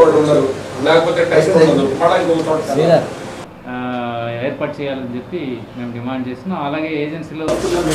వాళ్ళు ఉండరు లేకపోతే టెస్ట్ ఉండదు మళ్ళీ ఇంకొక చోట శ్రీధర్ ఆ, ఏర్పాటు చేయాలని చెప్పి మేము డిమాండ్ చేస్తున్నాం అలాగే ఏజెన్సీలో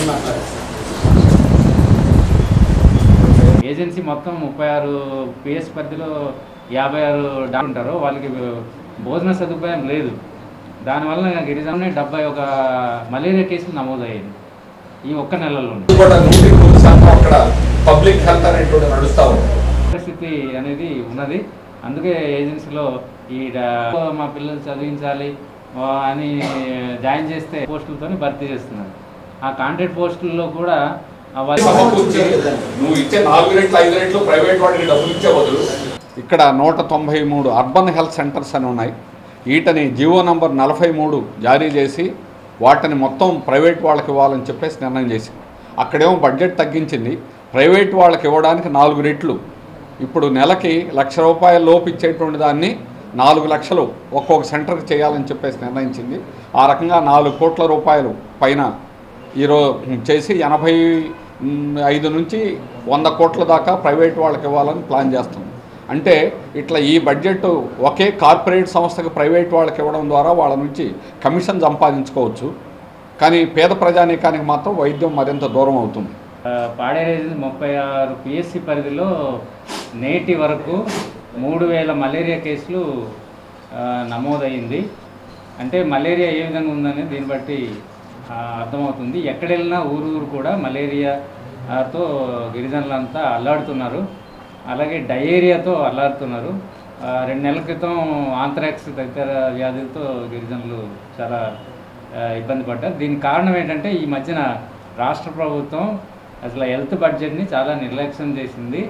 ఏజెన్సీ మొత్తం ముప్పై ఆరు పిఎస్ పరిధిలో యాభై ఆరు డాక్టర్ ఉంటారు వాళ్ళకి భోజన సదుపాయం లేదు దానివల్ల గిరిజన డెబ్బై ఒక మలేరియా కేసులు నమోదయ్యాయి ఈ ఒక్క నెలలో కూడా నూటికి నూరు శాతం అక్కడ పబ్లిక్ హెల్త్ అనేటువంటి నడుస్తా ఉంది పరిస్థితి అనేది ఉన్నది అందుకే ఏజెన్సీలో ఈ డా- మా పిల్లలు చదివించాలి ఆ, అని జాయిన్ చేస్తే పోస్టులతో భర్తీ చేస్తున్నారు ఆ కాంట్రాక్ట్ పోస్టుల్లో కూడా ఆ వాళ్ళ సమకూర్చి నువ్వు ఇచ్చే నాలుగు రెట్లు ఐదు రెట్లు ప్రైవేట్ వాడికి డబ్బులు ఇచ్చే బదులు ఇక్కడ నూట తొంభై మూడు అర్బన్ హెల్త్ సెంటర్స్ అని ఉన్నాయి వీటిని జియో నంబర్ నలభై మూడు జారీ చేసి వాటిని మొత్తం ప్రైవేట్ వాళ్ళకి ఇవ్వాలని చెప్పేసి నిర్ణయం చేసింది అక్కడేమో బడ్జెట్ తగ్గించింది ప్రైవేట్ వాళ్ళకి ఇవ్వడానికి నాలుగు రెట్లు ఇప్పుడు నెలకి లక్ష రూపాయల లోపు ఇచ్చేటువంటి దాన్ని నాలుగు లక్షలు ఒక్కొక్క సెంటర్కి చేయాలని చెప్పేసి నిర్ణయించింది ఆ రకంగా నాలుగు కోట్ల రూపాయలు పైన ఈరోజు చేసి ఎనభై మ్, ఐదు నుంచి వంద కోట్ల దాకా ప్రైవేట్ వాళ్ళకి ఇవ్వాలని ప్లాన్ చేస్తుంది అంటే ఇట్లా ఈ బడ్జెట్ ఒకే కార్పొరేట్ సంస్థకు ప్రైవేట్ వాళ్ళకి ఇవ్వడం ద్వారా వాళ్ళ నుంచి కమిషన్ సంపాదించుకోవచ్చు కానీ పేద ప్రజానీకానికి మాత్రం వైద్యం మరింత దూరం అవుతుంది ఆ, పాడేరు ముప్పై ఆరు పిఎస్సి పరిధిలో నేటి వరకు మూడు వేల మలేరియా కేసులు ఆ, నమోదయ్యింది అంటే మలేరియా ఏ విధంగా ఉందని దీన్ని బట్టి ఆ, అర్థమవుతుంది ఎక్కడ వెళ్ళినా ఊరు ఊరు కూడా మలేరియాతో గిరిజనులంతా అల్లాడుతున్నారు అలాగే డయేరియాతో అల్లాడుతున్నారు ఆ, రెండు నెలల క్రితం ఆంథ్రాక్స్ తదితర వ్యాధులతో గిరిజనులు చాలా ఆ, ఇబ్బంది పడ్డారు దీనికి కారణం ఏంటంటే ఈ మధ్యన రాష్ట్ర ప్రభుత్వం అసలు హెల్త్ బడ్జెట్ని చాలా నిర్లక్ష్యం చేసింది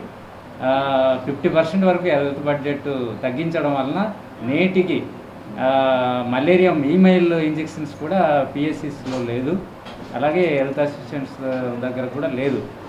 ఫిఫ్టీ పర్సెంట్ వరకు హెల్త్ బడ్జెట్ తగ్గించడం వలన నేటికి ఆ, మలేరియా ఈమెయిల్ ఇంజెక్షన్స్ కూడా పిఎస్సిస్లో లేదు అలాగే హెల్త్ అసిస్టెంట్స్ దగ్గర కూడా లేదు